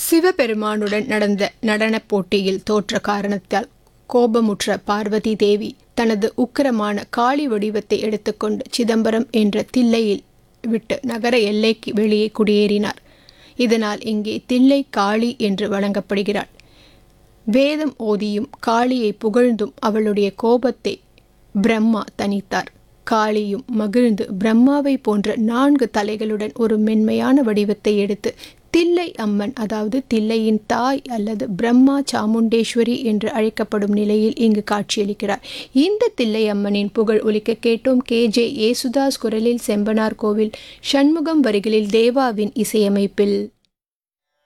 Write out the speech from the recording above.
சிவபெருமானுடன் நடந்த நடனப் போட்டியில் தோற்ற காரணத்தால் கோபமுற்ற பார்வதி தேவி தனது உக்கிரமான காளி வடிவத்தை எடுத்துக்கொண்டு சிதம்பரம் என்ற தில்லையில் விட்டு நகர எல்லைக்கு வெளியே குடியேறினார் இதனால் இங்கே தில்லை காளி என்று வழங்கப்படுகிறாள் வேதம் ஓதியும் காளியை புகழ்ந்தும் அவளுடைய கோபத்தை பிரம்மா தணித்தார் காளியும் மகிழ்ந்து பிரம்மாவை போன்ற நான்கு தலைகளுடன் ஒரு மென்மையான வடிவத்தை எடுத்து தில்லை அம்மன் அதாவது தில்லையின் தாய் அல்லது பிரம்மா சாமுண்டேஸ்வரி என்று அழைக்கப்படும் நிலையில் இங்கு காட்சியளிக்கிறார் இந்த தில்லை அம்மனின் புகழ் ஒலிக்க கேட்டோம் கே ஜே ஏசுதாஸ் குரலில் செம்பனார் கோவில் சண்முகம் வரிகளில் தேவாவின் இசையமைப்பில்